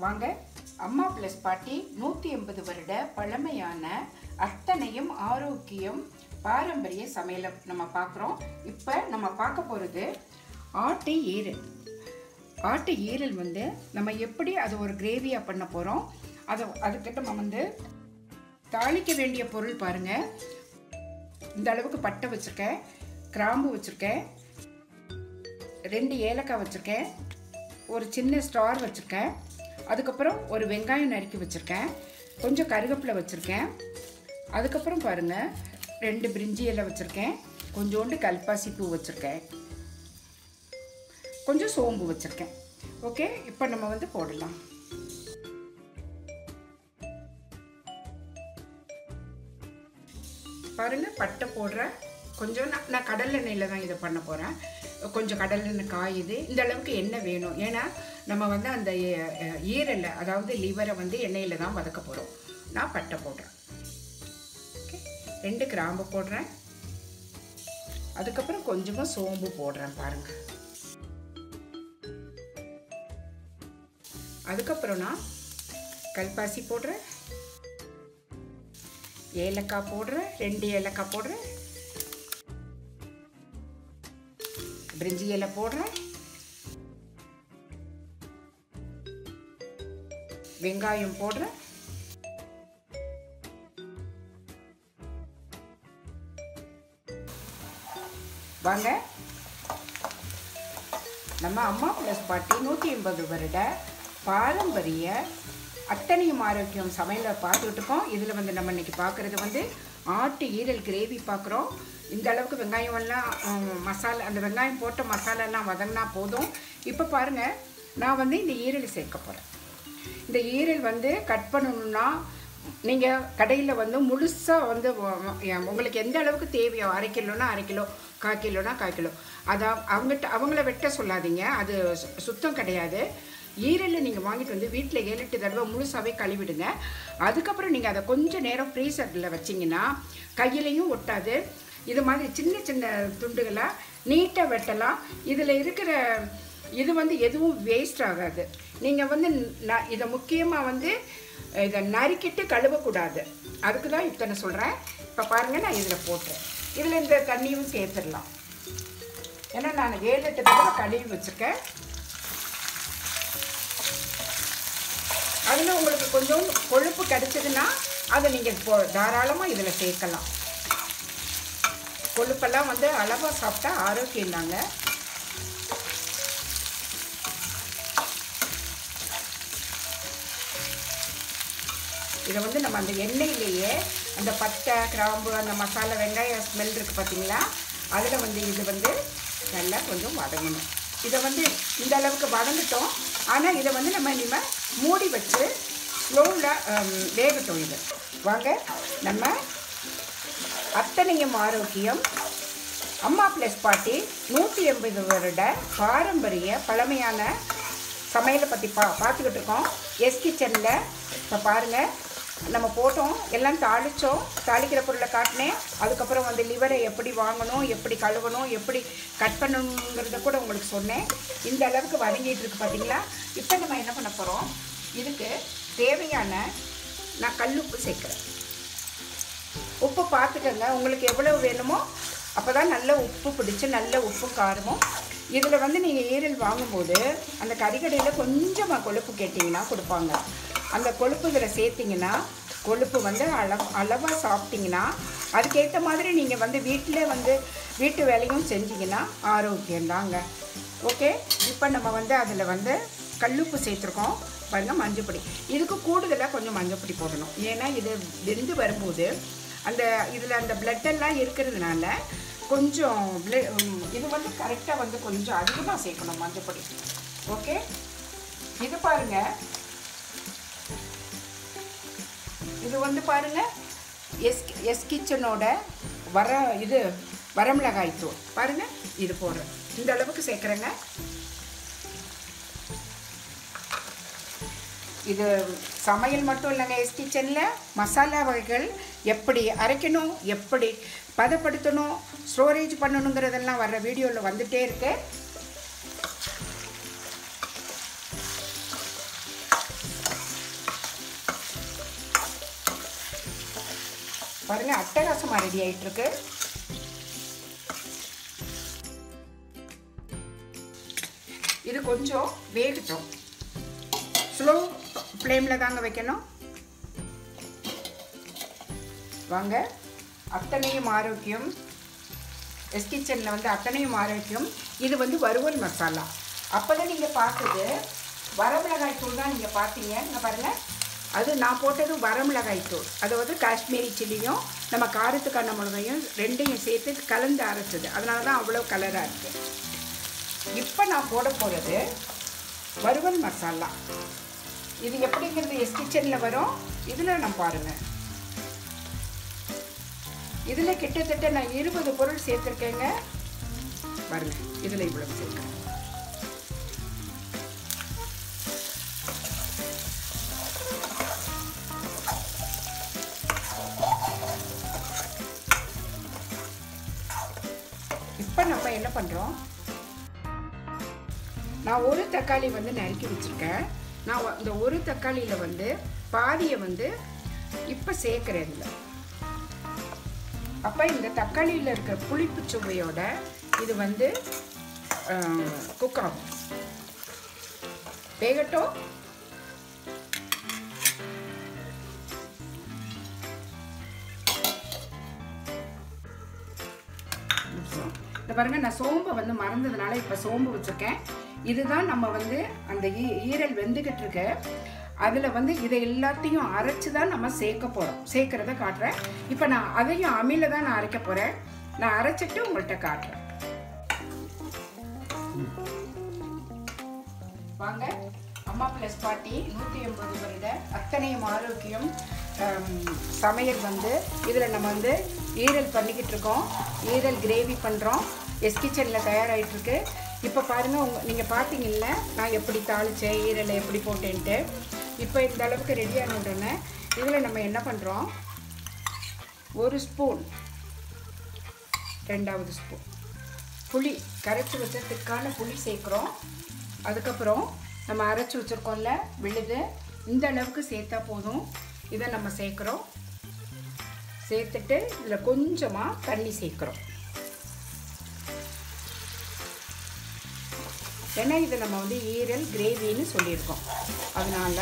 வாங்க அம்மா ப்ளஸ் பாட்டி நூற்றி எண்பது வருட பழமையான அத்தனையும் ஆரோக்கியம் பாரம்பரிய சமையலை நம்ம பார்க்குறோம் இப்போ நம்ம பார்க்க போகிறது ஆட்டு ஈரல் ஆட்டு ஈரல் வந்து நம்ம எப்படி அது ஒரு கிரேவியாக பண்ண போகிறோம் அதை அதுக்கிட்ட நம்ம வந்து தாளிக்க வேண்டிய பொருள் பாருங்கள் இந்த அளவுக்கு பட்டை வச்சுருக்கேன் கிராம்பு வச்சுருக்கேன் ரெண்டு ஏலக்காய் வச்சுருக்கேன் ஒரு சின்ன ஸ்டார் வச்சுருக்கேன் அதுக்கப்புறம் ஒரு வெங்காயம் நறுக்கி வச்சுருக்கேன் கொஞ்சம் கருவேப்பிலை வச்சுருக்கேன் அதுக்கப்புறம் பாருங்கள் ரெண்டு பிரிஞ்சி இலை வச்சுருக்கேன் கொஞ்சோண்டு கல்பாசி பூ வச்சுருக்கேன் கொஞ்சம் சோம்பு வச்சுருக்கேன் ஓகே இப்போ நம்ம வந்து போடலாம் பாருங்கள் பட்டை போடுறேன் கொஞ்சம் நான் நான் கடலெண்ணெயில் தான் இதை பண்ண போகிறேன் கொஞ்சம் கடலெண்ணெய் காயுது இந்த அளவுக்கு எண்ணெய் வேணும் ஏன்னா நம்ம வந்து அந்த அஹ், ஈரலை அதாவது லிவரை வந்து எண்ணெயில் தான் வதக்க போகிறோம் நான் பட்டை போடுறேன் ஓகே ரெண்டு கிராம்பு போடுறேன் அதுக்கப்புறம் கொஞ்சமாக சோம்பு போடுறேன் பாருங்கள் அதுக்கப்புறம் நான் கல்பாசி போடுறேன் ஏலக்காய் போடுறேன் ரெண்டு ஏலக்காய் போடுறேன் பிரிஞ்சி இலை போடுறேன் வெங்காயம் போடுறேன் வாங்க நம்ம அம்மா ப்ளஸ் பாட்டி நூற்றி எண்பது வருட பாரம்பரிய அத்தனையும் ஆரோக்கியம் சமையலை பார்த்துக்கிட்டு இருக்கோம் இதில் வந்து நம்ம இன்னைக்கு பார்க்குறது வந்து ஆட்டு ஈரல் கிரேவி பார்க்குறோம் இந்த அளவுக்கு வெங்காயம் எல்லாம் உம், மசாலா அந்த வெங்காயம் போட்ட மசாலாலாம் வதங்கினா போதும் இப்போ பாருங்கள் நான் வந்து இந்த ஈரல் சேர்க்க போகிறேன் இந்த ஈரல் வந்து கட் பண்ணணும்னா நீங்கள் கடையில் வந்து முழுசாக வந்து வ- எ- உங்களுக்கு எந்த அளவுக்கு தேவையோ அரை கிலோனா அரை கிலோ கால் கிலோனா கால் கிலோ அதை அவங்ககிட்ட அவங்கள வெட்ட சொல்லாதீங்க அது சு- சுத்தம் கிடையாது ஈரலை நீங்கள் வாங்கிட்டு வந்து வீட்டில் ஏழு எட்டு தடவை முழுசாகவே கழுவிடுங்க அதுக்கப்புறம் நீங்கள் அதை கொஞ்சம் நேரம் ஃப்ரீசரில் வச்சிங்கன்னா கையிலையும் ஒட்டாது இது மாதிரி சின்ன சின்ன துண்டுகளாக நீட்டாக வெட்டலாம் இதில் இருக்கிற இது வந்து எதுவும் வேஸ்ட் ஆகாது நீங்கள் வந்து ந- இதை முக்கியமாக வந்து இதை நறுக்கிட்டு கழுவக்கூடாது அதுக்கு தான் இத்தனை சொல்கிறேன் இப்போ பாருங்கள் நான் இதில் போட்டேன் இதில் இந்த தண்ணியும் சேர்த்துடலாம் ஏன்னா நான் ஏழு எட்டு தடவை கழுவி வச்சுருக்கேன் அதில் உங்களுக்கு கொஞ்சம் கொழுப்பு கிடைச்சதுன்னா அதை நீங்கள் இப்போ தாராளமாக இதில் சேர்க்கலாம் கொழுப்பெல்லாம் வந்து அளவாக சாப்பிட்டா ஆரோக்கியம் தாங்க இதை வந்து நம்ம அந்த எண்ணெயிலேயே அந்த பட்டை கிராம்பு அந்த மசாலா வெங்காயம் ஸ்மெல் இருக்குது பார்த்தீங்களா அதில் வந்து இது வந்து நல்லா கொஞ்சம் வதங்கணும் இதை வந்து இந்த அளவுக்கு வதங்கிட்டோம் ஆனால் இதை வந்து நம்ம இனிமேல் மூடி வச்சு ஸ்லோவில் வேகட்டும் இது வாங்க நம்ம அத்தனையும் ஆரோக்கியம் அம்மா ப்ளஸ் பாட்டி நூற்றி எண்பது வருட பாரம்பரிய பழமையான சமையலை பற்றி பா பார்த்துக்கிட்டு இருக்கோம் எஸ் கிச்சனில் இப்போ பாருங்கள் நம்ம போட்டோம் எல்லாம் தாளித்தோம் தாளிக்கிற பொருளை காட்டினேன் அதுக்கப்புறம் வந்து லிவரை எப்படி வாங்கணும் எப்படி கழுவணும் எப்படி கட் பண்ணணுங்கிறத கூட உங்களுக்கு சொன்னேன் இந்த அளவுக்கு வதங்கிட்டு இருக்கு பார்த்தீங்களா இப்போ நம்ம என்ன பண்ண போகிறோம் இதுக்கு தேவையான நான் கல்லுப்பு சேர்க்குறேன் உப்பு பார்த்துக்கங்க உங்களுக்கு எவ்வளோ வேணுமோ அப்போ தான் நல்ல உப்பு பிடிச்சி நல்ல உப்பு காரமும் இதில் வந்து நீங்கள் ஈரல் வாங்கும்போது அந்த கறிக்கடையில் கொஞ்சமாக கொழுப்பு கேட்டிங்கன்னா கொடுப்பாங்க அந்த கொழுப்பு இதில் சேர்த்திங்கன்னா கொழுப்பு வந்து அளவு அளவாக சாப்பிட்டிங்கன்னா அதுக்கேற்ற மாதிரி நீங்கள் வந்து வீட்டில் வந்து வீட்டு வேலையும் செஞ்சீங்கன்னா ஆரோக்கியம்தாங்க ஓகே இப்போ நம்ம வந்து அதில் வந்து கல்லுப்பு சேர்த்துருக்கோம் பாருங்கள் மஞ்சப்பொடி இதுக்கு கூடுதலாக கொஞ்சம் மஞ்சப்பொடி போடணும் ஏன்னா இது வெந்து வரும்போது அந்த இதில் அந்த blood எல்லாம் இருக்கிறதுனால கொஞ்சம் ble- உம், இது வந்து கரெக்டாக வந்து கொஞ்சம் அதிகமாக சேர்க்கணும் மஞ்சப்பொடி ஓகே இது பாருங்க இது வந்து பாருங்க எஸ் எஸ் கிச்சனோட வர இது வரமிளகாய் தூள் பாருங்க இது போடுறேன் இந்த அளவுக்கு சேர்க்குறேங்க இது சமையல் மட்டும் இல்லைங்க எஸ் கிச்சனில் மசாலா வகைகள் எப்படி அரைக்கணும் எப்படி பதப்படுத்தணும் ஸ்டோரேஜ் பண்ணணுங்கிறதெல்லாம் வர்ற வீடியோவில் வந்துட்டே இருக்கு பாருங்கள் அட்டகாசமாக ரெடி ஆகிட்டுருக்கு இது கொஞ்சம் வேகட்டும் ஸ்லோ ஃப்ளேமில் தாங்க வைக்கணும் வாங்க அத்தனையும் ஆரோக்கியம் எஸ் கிச்சனில் வந்து அத்தனையும் ஆரோக்கியம் இது வந்து வறுவல் மசாலா அப்போ தான் நீங்கள் பார்த்தது வரமிளகாய் தூள் தான் நீங்கள் பார்த்தீங்க இங்கே பாருங்கள் அது நான் போட்டது வரமிளகாய் தூள் அதாவது காஷ்மீரி சில்லியும் நம்ம காரத்துக்கான மிளகையும் ரெண்டையும் சேர்த்து கலந்து அரைச்சது அதனால தான் அவ்வளோ கலராக இருக்குது இப்போ நான் போட போகிறது வறுவல் மசாலா இது எப்படிங்கிறது எஸ் கிச்சனில் வரும் இதில் நான் பாருங்கள் இதில் கிட்டத்தட்ட நான் இருபது பொருள் சேர்த்துருக்கேங்க பாருங்க இதில் இவ்வளவு சேர்க்கிறேன் இப்போ நம்ம என்ன பண்ணுறோம் நான் ஒரு தக்காளி வந்து நறுக்கி வச்சுருக்கேன் நான் இந்த ஒரு தக்காளியில் வந்து பாதியை வந்து இப்போ சேர்க்குறேன் இதில் அப்போ இந்த தக்காளியில் இருக்கிற புளிப்பு சுவையோட இது வந்து குக் ஆகும் வேகட்டும் இந்த பாருங்க நான் சோம்பை வந்து மறந்ததுனால இப்போ சோம்பு வச்சுருக்கேன் இதுதான் நம்ம வந்து அந்த ஈ ஈரல் வெந்துக்கிட்டு இருக்க அதில் வந்து இதை எல்லாத்தையும் அரைச்சி தான் நம்ம சேர்க்க போகிறோம் சேர்க்குறத காட்டுறேன் இப்போ நான் அதையும் அமில தான் நான் அரைக்க போகிறேன் நான் அரைச்சிட்டு உங்கள்கிட்ட காட்டுறேன் வாங்க அம்மா ப்ளஸ் பாட்டி நூற்றி எண்பது வருட அத்தனையும் ஆரோக்கியம் சமையல் வந்து இதில் நம்ம வந்து ஈரல் பண்ணிக்கிட்டு இருக்கோம் ஈரல் கிரேவி பண்ணுறோம் எஸ் கிச்சனில் தயாராகிட்டுருக்கு இப்போ பாருங்கள் உங்கள் நீங்கள் பார்த்தீங்கல்ல நான் எப்படி தாளித்தேன் ஈரலை எப்படி போட்டேன்ட்டு இப்போ இந்த அளவுக்கு ரெடியான உடனே இதில் நம்ம என்ன பண்ணுறோம் ஒரு ஸ்பூன் ரெண்டாவது ஸ்பூன் புளி கரைச்சி வச்ச திக்கான புளி சேர்க்குறோம் அதுக்கப்புறம் நம்ம அரைச்சி வச்சுருக்கோம்ல விழுது இந்த அளவுக்கு சேர்த்தா போதும் இதை நம்ம சேர்க்குறோம் சேர்த்துட்டு இதில் கொஞ்சமாக தண்ணி சேர்க்குறோம் ஏன்னா இதை நம்ம வந்து ஈரல் கிரேவின்னு சொல்லியிருக்கோம் அதனால்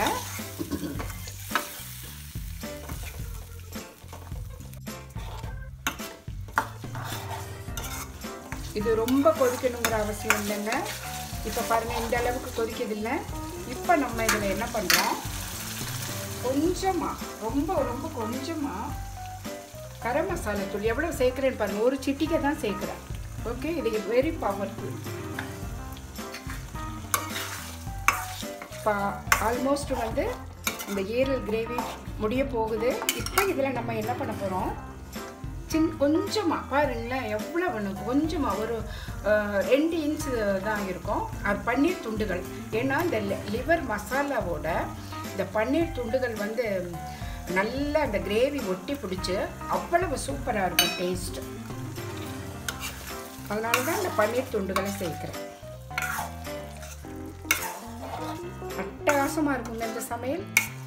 இது ரொம்ப கொதிக்கணுங்கிற அவசியம் இல்லைங்க இப்போ பாருங்கள் இந்த அளவுக்கு கொதிக்கதில்லை இப்போ நம்ம இதில் என்ன பண்ணுறோம் கொஞ்சமாக ரொம்ப ரொம்ப கொஞ்சமாக கரம் மசாலா தூள் எவ்வளோ சேர்க்குறேன்னு பாருங்கள் ஒரு சிட்டிக்கை தான் சேர்க்குறேன் ஓகே இது வெரி பவர்ஃபுல் இப்போ ஆல்மோஸ்ட் வந்து இந்த ஈரல் கிரேவி முடிய போகுது இப்போ இதில் நம்ம என்ன பண்ண போகிறோம் சின் கொஞ்சமாக பாருங்களேன் எவ்வளோ வேணும் கொஞ்சமாக ஒரு ரெண்டு இன்ச் தான் இருக்கும் அது பன்னீர் துண்டுகள் ஏன்னா இந்த லிவர் மசாலாவோட இந்த பன்னீர் துண்டுகள் வந்து நல்லா அந்த கிரேவி ஒட்டி பிடிச்சி அவ்வளவு சூப்பராக இருக்கும் டேஸ்ட்டு அதனால தான் இந்த பன்னீர் துண்டுகளை சேர்க்குறேன் அட்டகாசமாக இருக்குங்க இந்த சமையல்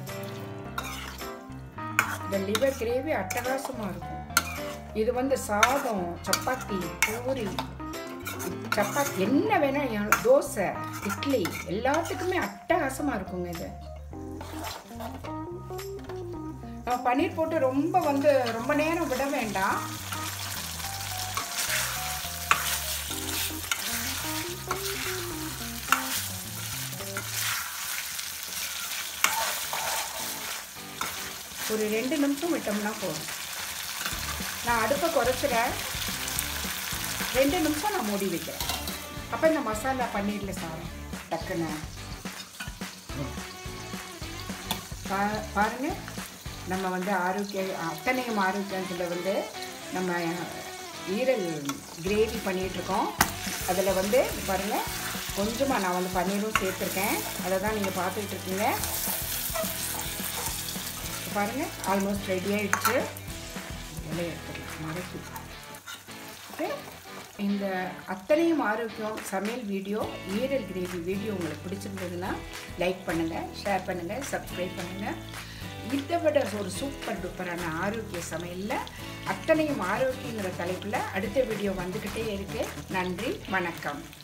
இந்த லிவர் கிரேவி அட்டகாசமாக இருக்கும் இது வந்து சாதம் சப்பாத்தி பூரி சப்பாத்தி என்ன வேணால் தோசை இட்லி எல்லாத்துக்குமே அட்டகாசமாக இருக்குங்க இது நம்ம பன்னீர் போட்டு ரொம்ப வந்து ரொம்ப நேரம் விட வேண்டாம் ஒரு ரெண்டு நிமிஷம் விட்டோம்னா போதும் நான் அடுப்பை குறைச்சிறேன் ரெண்டு நிமிஷம் நான் மூடி வைக்கிறேன் அப்போ இந்த மசாலா பன்னீரில் சாரம் டக்குன்னு பா பாருங்க நம்ம வந்து ஆரோக்கிய அத்தனையும் ஆரோக்கியத்தில் வந்து நம்ம ஈரல் கிரேவி பண்ணிகிட்ருக்கோம் அதில் வந்து பாருங்கள் கொஞ்சமாக நான் வந்து பன்னீரும் சேர்த்துருக்கேன் அதை தான் நீங்கள் பார்த்துக்கிட்டு இருக்கீங்க பாருங்கள் ஆல்மோஸ்ட் ரெடி ஆகிடுச்சு இலையை எடுத்துக்கலாம் மறைச்சி ஓகே இந்த அத்தனையும் ஆரோக்கியம் சமையல் வீடியோ ஈரல் கிரேவி வீடியோ உங்களுக்கு பிடிச்சிருந்ததுன்னா லைக் பண்ணுங்கள் ஷேர் பண்ணுங்கள் சப்ஸ்கிரைப் பண்ணுங்கள் இதை விட ஒரு சூப்பர் டூப்பரான ஆரோக்கிய சமையலில் அத்தனையும் ஆரோக்கியங்கிற தலைப்பில் அடுத்த வீடியோ வந்துக்கிட்டே இருக்கு நன்றி வணக்கம்